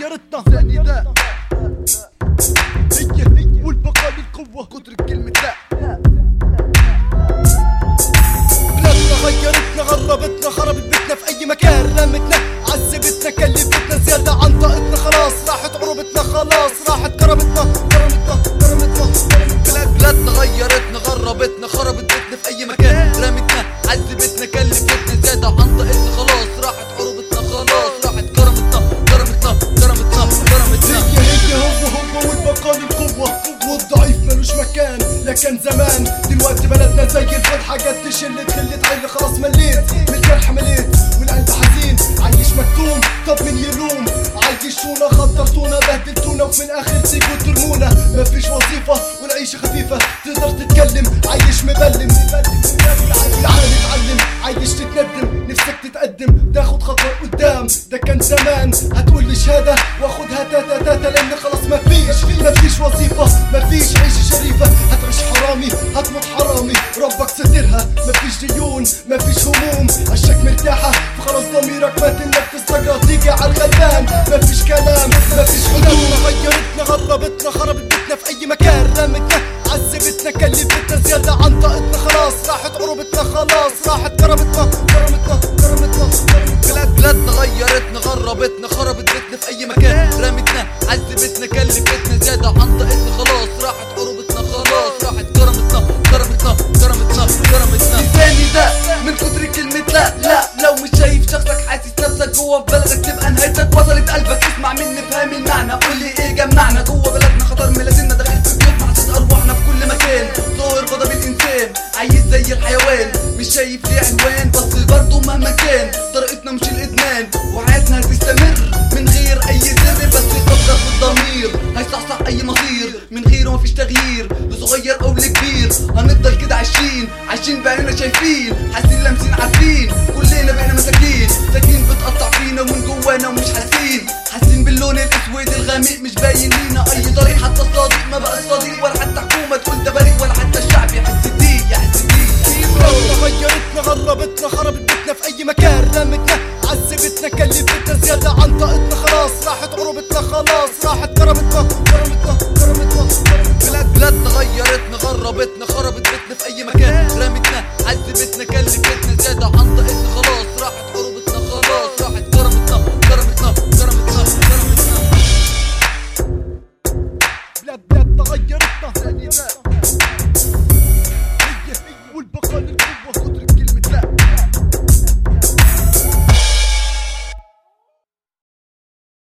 غيرتنا ثاني ذا هي والبقاء للقوة قدر كلمة لا بلادنا غيرتنا غربتنا خربت بيتنا في اي مكان رمتنا عذبتنا كلفتنا زيادة عن طاقتنا خلاص راحت عروبتنا خلاص راحت كرمتنا كرمتنا كرمتنا بلاد بلادنا غيرتنا غربتنا خربت بيتنا في اي مكان رمتنا عذبتنا كلفتنا زيادة عن طاقتنا خلاص راحت عروبتنا خلاص راحت كرمتنا كرمتنا كرمتنا كرمتنا هي هي هو هو والبقاء للقوة والضعيف ملوش مكان لكن زمان دلوقتي بلدنا زي الفل حاجات تشل تخلي عيني خلاص مليت من الجرح مليت والقلب حزين عايش مكتوم طب من يلوم عايشونا خطرتونا بهدلتونا وفي الاخر تيجوا ترمونا مفيش وظيفة والعيشة خفيفة تقدر تتكلم عايش مبلم والعالم يتعلم عايش تتندم نفسك تتقدم تاخد خطوة قدام ده كان زمان هتقول لي شهادة واخدها تاتا تاتا لان خلاص مفيش مفيش وظيفة مفيش عيشة شريفة هتعيش حرامي هتموت حرامي ربك سترها مفيش ديون مفيش هموم عشاك مرتاحة فخلاص ضميرك مات انك تستجرى تيجي على الغلبان مفيش كلام مفيش حدود غيرتنا غربتنا خربت بيتنا في اي مكان رمتنا عذبتنا كلفتنا زيادة عن طاقتنا خلاص راحت عروبتنا خلاص راحت كرمتنا كرمتنا كرمتنا بلاد بلادنا غيرتنا غربتنا خربت بيتنا في اي مكان رمتنا عذبتنا كلفتنا زيادة عن طاقتنا خلاص راحت عروبتنا خلاص راحت كرمتنا كرمتنا كرمتنا كرمتنا لساني ده من كتر كلمة لا لا لو مش شايف شخصك حاسس نفسك جوه في بلدك تبقى نهايتك وصلت قلبك اسمع مني فهم المعنى قول لي ايه جمعنا جوه بلدنا خطر ملازمنا داخل في بيوتنا حاسس ارواحنا في كل مكان ظاهر غضب الانسان عايز زي الحيوان مش شايف ليه عنوان بس برضه مهما كان طريقتنا مش الادمان وحياتنا هتستمر من غير اي سر بس فكر في الضمير هيصحصح اي مصير من غيره مفيش تغيير لصغير او لكبير هنفضل كده عايشين عايشين بعيننا شايفين حاسين لامسين عارفين كلنا بقينا مساكين ساكين بتقطع فينا ومن جوانا ومش حاسين حاسين باللون الاسود الغامق مش باين لينا اي طريق حتى الصديق ما بقاش صديق